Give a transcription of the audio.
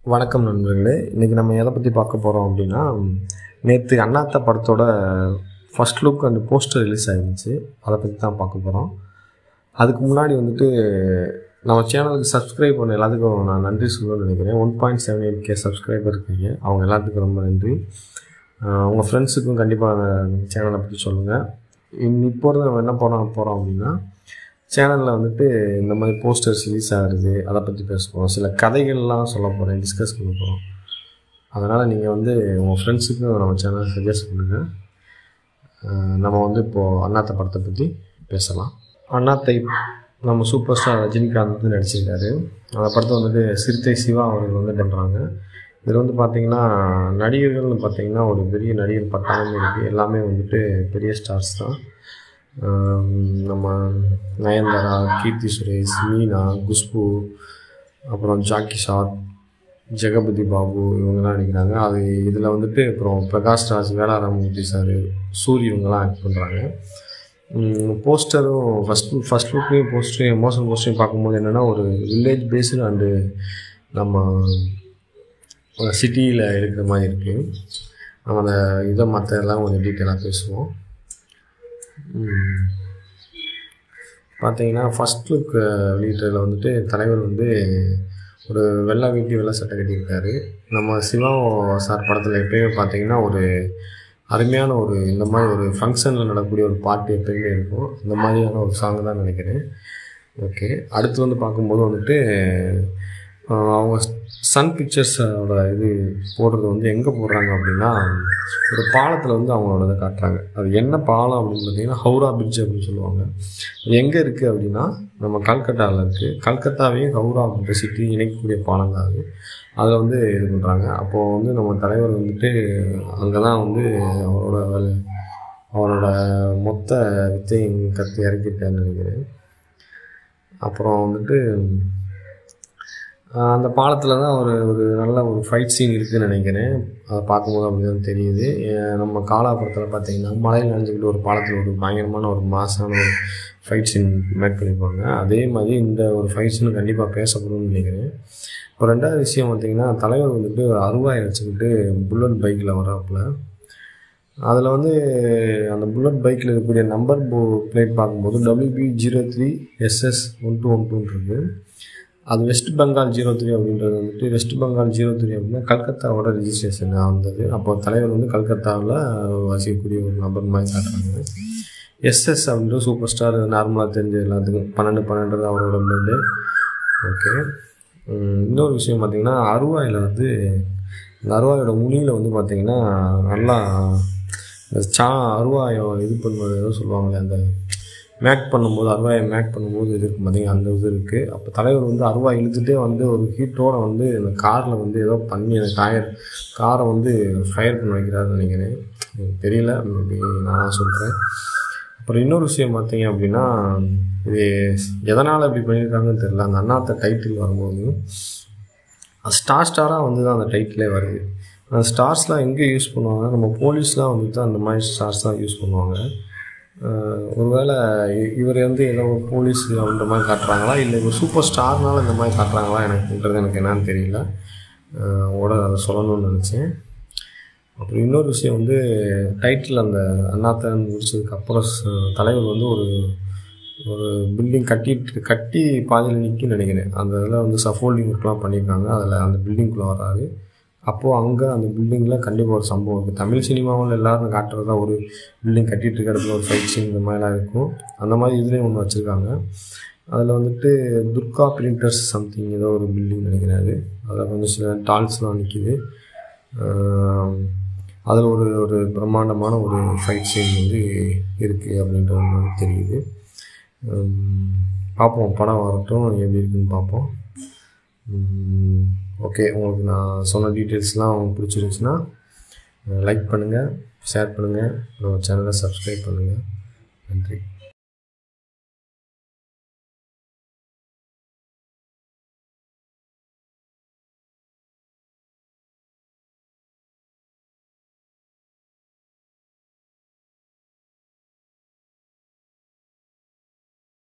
வணக்கம் நண்பர்களே இன்றைக்கி நம்ம எதை பற்றி பார்க்க போகிறோம் அப்படின்னா நேற்று அண்ணாத்த படத்தோட first look and poster release ஆகிருந்துச்சு அதை பற்றி தான் பார்க்க போகிறோம் அதுக்கு முன்னாடி வந்துட்டு நம்ம சேனலுக்கு சப்ஸ்கிரைப் பண்ண எல்லாத்துக்கும் நான் நன்றி சொல்லணும்னு நினைக்கிறேன் one point seven eight K subscriber இருக்கீங்க அவங்க எல்லாத்துக்கும் ரொம்ப நன்றி ஆஹ் உங்கள் ஃப்ரெண்ட்ஸுக்கும் கண்டிப்பாக சேனலை பற்றி சொல்லுங்கள் இப்போ இருந்து நம்ம என்ன பண்ண போகிறோம் அப்படின்னா சேனலில் வந்துட்டு இந்த மாதிரி போஸ்டர்ஸ் ரிலீஸ் ஆகுது அதை பற்றி பேச போகிறோம் சில கதைகள்லாம் சொல்ல போகிறேன் டிஸ்கஸ் பண்ண போகிறோம் அதனால் நீங்கள் வந்து உங்கள் ஃப்ரெண்ட்ஸுக்கும் நம்ம சேனலை சஜஸ்ட் பண்ணுங்கள் ஆஹ் நம்ம வந்து இப்போது அண்ணாத்த படத்தை பற்றி பேசலாம் அண்ணாத்தை நம்ம சூப்பர் ஸ்டார் ரஜினிகாந்த் வந்து நடிச்சிருக்காரு அந்த படத்தை வந்துட்டு சிறுத்தை சிவா அவர்கள் வந்து பண்ணுறாங்க இதில் வந்து பார்த்திங்கன்னா நடிகர்கள்னு பார்த்திங்கன்னா ஒரு பெரிய நடிகர் பட்டாளமே இருக்குது எல்லாமே வந்துட்டு பெரிய ஸ்டார்ஸ் தான் ஆம், நம்ம நயன்தாரா கீர்த்தி சுரேஷ் மீனா குஷ்பு அப்புறம் ஜாக்கி ஷாட் ஜெகபதி பாபு இவங்கெல்லாம் நடிக்கிறாங்க அது இதில் வந்துட்டு அப்புறம் பிரகாஷ் ராஜ் வேளாராமூர்த்தி சார் சூரி இவங்கெல்லாம் ஆக்ட் பண்ணுறாங்க போஸ்டரும் ஃபஸ்ட் ஃபஸ்ட் லுக்கையும் போஸ்டரையும் எமோஷன் போஸ்டரையும் பார்க்கும்போது என்னென்னா ஒரு வில்லேஜ் பேஸ்டு அண்டு நம்ம சிட்டியில் இருக்கிற மாதிரி இருக்குது நம்ம அந்த இதை மற்ற எல்லாம் கொஞ்சம் டீட்டெயிலாக பேசுவோம் பார்த்தீங்கன்னா ஃபஸ்ட் லுக் வெளியிட்டதில் வந்துட்டு தலைவர் வந்து ஒரு வெள்ளை வேட்டி வெள்ளை சட்டை கட்டியிருக்காரு நம்ம சிவா சார் படத்தில் எப்பயுமே பார்த்தீங்கன்னா ஒரு அருமையான ஒரு இந்த மாதிரி ஒரு ஃபங்க்ஷனில் நடக்கக்கூடிய ஒரு பாட்டு எப்பயுமே இருக்கும் இந்த மாதிரியான ஒரு சாங் தான் நினைக்கிறேன் ஓகே அடுத்து வந்து பார்க்கும்போது வந்துட்டு ஆஹ் அவங்க சன் பிக்சர்ஸோட இது போடுறது வந்து எங்கே போடுறாங்க அப்படின்னா ஒரு பாலத்தில் வந்து அவங்களோட இதை காட்டுறாங்க அது என்ன பாலம் அப்படின்னு பார்த்தீங்கன்னா ஹவுரா பிரிட்ஜ் அப்படின்னு சொல்லுவாங்க அது எங்கே இருக்குது அப்படின்னா நம்ம கல்கட்டாவில் இருக்குது கல்கத்தாவையும் ஹவுரா அப்படின்ற சிட்டி இணைக்கக்கூடிய பாலம் தான் அது அதில் வந்து இது பண்ணுறாங்க அப்போது வந்து நம்ம தலைவர் வந்துட்டு அங்கே தான் வந்து அவரோட வேலை அவரோட மொத்த வித்தையும் கற்று இறக்கிட்டாருன்னு நினைக்கிறேன் அப்புறம் வந்துட்டு ஆஹ் அந்த பாலத்தில் தான் ஒரு ஒரு நல்ல ஒரு ஃபைட் சீன் இருக்குதுன்னு நினைக்கிறேன் அதை பார்க்கும்போது அப்படி தான் தெரியுது ஏன் நம்ம காலாபுரத்தில் பார்த்தீங்கன்னா மலையில் நினைஞ்சிக்கிட்டு ஒரு பாலத்தில் ஒரு பயங்கரமான ஒரு மாசான ஒரு ஃபைட் சீன் மேக் பண்ணியிருப்பாங்க அதே மாதிரி இந்த ஒரு ஃபைட் சீன் கண்டிப்பாக பேசப்படும்னு நினைக்கிறேன் இப்போ ரெண்டாவது விஷயம் பார்த்தீங்கன்னா தலைவர் வந்துட்டு ஒரு அருவாயை வச்சுக்கிட்டு புல்லட் பைக்கில் வர்றாப்புல அதில் வந்து அந்த புல்லட் பைக்கில் இருக்கக்கூடிய நம்பர் போ பிளேட் பார்க்கும்போது WB zero three SS one two one டூன்னு இருக்குது அது வெஸ்ட் பெங்கால் ஜீரோ த்ரீ அப்படின்றது வந்துட்டு வெஸ்ட் பெங்கால் ஜீரோ த்ரீ அப்படின்னா கல்கத்தாவோட ரிஜிஸ்ட்ரேஷன் வந்தது அப்போ தலைவர் வந்து கல்கத்தாவில் வசிக்கக்கூடிய ஒரு நபர் மாதிரி காட்டுறாங்க எஸ்எஸ் அப்படின்றது சூப்பர் ஸ்டார் நார்மலாக தெரிஞ்ச எல்லாத்துக்கும் பன்னெண்டு பன்னெண்டு அவரோட பிளட்டு ஓகே இன்னொரு விஷயம் பார்த்தீங்கன்னா அருவாயில் வந்து இந்த அருவாயோட முனியில் வந்து பார்த்தீங்கன்னா நல்லா இந்த சா அருவாயை இது பண்ணுவது ஏதோ சொல்லுவாங்களே அந்த மேக் பண்ணும்போது அருவாயை மேக் பண்ணும்போது இது இருக்கும் பார்த்தீங்கன்னா அந்த இது இருக்குது அப்போ தலைவர் வந்து அருவாய் இழுத்துட்டே வந்து ஒரு ஹீட்டோட வந்து அந்த காரில் வந்து ஏதோ பண்ணி அந்த காயர் காரை வந்து ஃபயர் பண்ண வைக்கிறாருன்னு நினைக்கிறேன் எனக்கு தெரியல மேபி நான் சொல்கிறேன் அப்புறம் இன்னொரு விஷயம் பார்த்தீங்க அப்படின்னா இது எதனால் இப்படி பண்ணியிருக்காங்கன்னு தெரியல அந்த அண்ணாத்த டைட்டில் வரும்போது ஸ்டார் ஸ்டாராக வந்து தான் அந்த டைட்டிலே வருது அந்த ஸ்டார்ஸ்லாம் எங்கே யூஸ் பண்ணுவாங்க நம்ம போலீஸ்லாம் வந்துட்டு அந்த மாதிரி ஸ்டார்ஸ் தான் யூஸ் பண்ணுவாங்க ஆஹ் ஒருவேளை இ- இவர் வந்து ஏதோ ஒரு போலீஸ் அப்படின்ற மாதிரி காட்டுறாங்களா இல்லை இவர் சூப்பர் ஸ்டார்னால இந்த மாதிரி காட்டுறாங்களா எனக்குன்றது எனக்கு என்னன்னு தெரியல ஆஹ் உங்களோட அதை சொல்லணும்னு நினச்சேன் அப்புறம் இன்னொரு விஷயம் வந்து டைட்டில் அந்த அண்ணாத்தன் முடிச்சதுக்கு அப்புறம் ச- தலைவர் வந்து ஒரு ஒரு பில்டிங் கட்டிட்டு கட்டி பாதியில் நிற்குன்னு நினைக்கிறேன் அந்த இதில் வந்து சஃபோல்டிங் ஒர்க்லாம் பண்ணியிருக்காங்க அதில் அந்த பில்டிங்குள்ளே வராரு அப்போது அங்கே அந்த பில்டிங்கில் கண்டிப்பாக ஒரு சம்பவம் இருக்குது தமிழ் சினிமாவில் எல்லாரும் காட்டுறதா ஒரு பில்டிங் கட்டிட்டு இருக்க இடத்துல ஒரு ஃபைட் சீன் இந்த மாதிரிலாம் இருக்கும் அந்த மாதிரி இதுலேயும் ஒன்று வச்சுருக்காங்க அதில் வந்துட்டு துர்கா பிரிண்டர்ஸ் சம்திங் ஏதோ ஒரு பில்டிங் நினைக்கிறேன் அது அதில் கொஞ்சம் சில டால்ஸ்லாம் நிற்கிது அதில் ஒரு ஒரு பிரம்மாண்டமான ஒரு ஃபைட் சீன் வந்து இருக்குது அப்படின்றது மாதிரி தெரியுது உம், பார்ப்போம் படம் வரட்டும் எப்படி இருக்குன்னு பார்ப்போம் ஓகே உங்களுக்கு நான் சொன்ன டீட்டெயில்ஸ்லாம் உங்களுக்கு பிடிச்சிருந்துச்சுன்னா லைக் பண்ணுங்கள் ஷேர் பண்ணுங்கள் நம்ம சேனலை சப்ஸ்கிரைப் பண்ணுங்கள் நன்றி